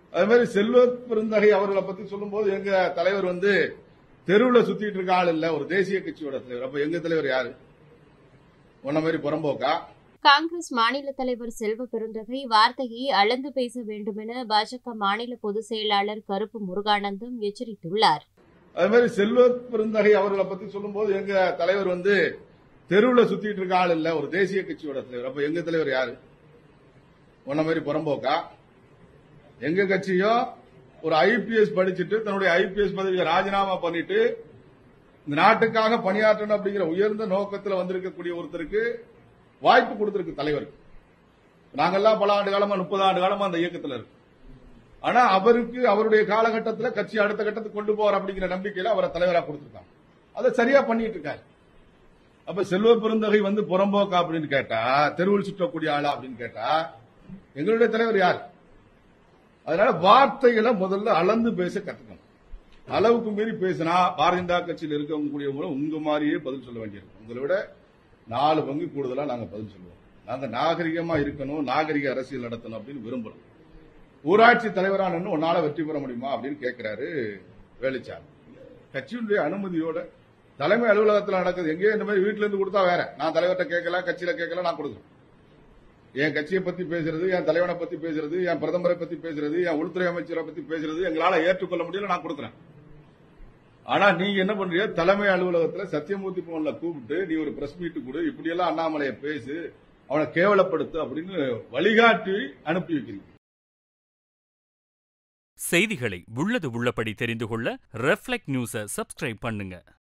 அது மாதிரி செல்வ பெருந்தகை அவர்களை பத்தி சொல்லும்போது எங்க தலைவர் வந்து தெருவுல சுத்திட்டு இருக்க ஆள் இல்ல ஒரு தேசிய கட்சியோட தலைவர் அப்ப எங்க தலைவர் யாரு உன்ன மாதிரி புறம்போக்கா காங்கிரஸ் மாநில தலைவர் செல்வ பெருந்தகை வார்த்தையை அளந்து பேச வேண்டுமென பாஜக மாநில பொதுச் செயலாளர் கருப்பு முருகானந்தம் எச்சரித்துள்ளார் அது மாதிரி செல்வ பெருந்தகை அவர்களை பத்தி சொல்லும்போது எங்க தலைவர் வந்து தெருவுல சுத்திட்டு இருக்க ஆள் இல்ல ஒரு தேசிய கட்சியோட தலைவர் அப்ப எங்க தலைவர் யாரு உன்ன மாதிரி புறம்போக்கா எங்க கட்சியும் ஒரு ஐபிஎஸ் படிச்சுட்டு தன்னுடைய ஐபிஎஸ் பதவியை ராஜினாமா பண்ணிட்டு இந்த நாட்டுக்காக பணியாற்றணும் அப்படிங்கிற உயர்ந்த நோக்கத்தில் வந்திருக்கக்கூடிய ஒருத்தருக்கு வாய்ப்பு கொடுத்திருக்கு தலைவருக்கு நாங்கெல்லாம் பல ஆண்டு காலமா முப்பது ஆண்டு காலமா அந்த இயக்கத்தில் இருக்கு ஆனா அவருக்கு அவருடைய காலகட்டத்தில் கட்சி அடுத்த கட்டத்துக்கு கொண்டு போவார் அப்படிங்கிற நம்பிக்கையில அவரை தலைவராக கொடுத்திருக்காங்க அதை சரியா பண்ணிட்டு இருக்காரு அப்ப செல்வ பெருந்தகை வந்து புறம்போக்கா அப்படின்னு கேட்டா தெருவில் சுற்றக்கூடிய ஆளா அப்படின்னு கேட்டா எங்களுடைய தலைவர் யார் அதனால வார்த்தைகளை முதல்ல அளந்து பேச கத்துக்கணும் அளவுக்கு மீறி பேசினா பாரதிய ஜனதா கட்சியில் இருக்கவங்க கூடிய உங்க மாதிரியே பதில் சொல்ல வேண்டியிருக்கும் உங்களை விட நாலு பங்கு கூடுதலா நாங்க பதில் சொல்லுவோம் நாங்க நாகரிகமா இருக்கணும் நாகரிக அரசியல் நடத்தணும் அப்படின்னு விரும்புறோம் ஊராட்சி தலைவரா நின்று உன்னால வெற்றி பெற முடியுமா அப்படின்னு கேட்கிறாரு வேலுச்சாமி கட்சியினுடைய அனுமதியோட தலைமை அலுவலகத்தில் நடக்குது எங்கேயோ இந்த மாதிரி வீட்டுல இருந்து கொடுத்தா வேற நான் தலைவர்கிட்ட கேட்கல கட்சியில கேட்கல நான் கொடுக்குறேன் என் கட்சியை பத்தி பேசுறது என் தலைவனை பத்தி பேசுறது என் பிரதமரை பத்தி பேசுறது என் உள்துறை அமைச்சரை பத்தி பேசுறது எங்களால ஏற்றுக்கொள்ள முடியல நான் கொடுக்குறேன் ஆனா நீங்க என்ன பண்றீங்க தலைமை அலுவலகத்துல சத்தியமூர்த்தி பவன்ல கூப்பிட்டு நீ ஒரு பிரஸ் மீட் கொடு இப்படி எல்லாம் அண்ணாமலையை பேசு அவனை கேவலப்படுத்து அப்படின்னு வழிகாட்டி அனுப்பி வைக்கிறீங்க செய்திகளை உள்ளது உள்ளபடி தெரிந்து கொள்ள ரெஃப்ளெக்ட் நியூஸை சப்ஸ்கிரைப் பண்ணுங்க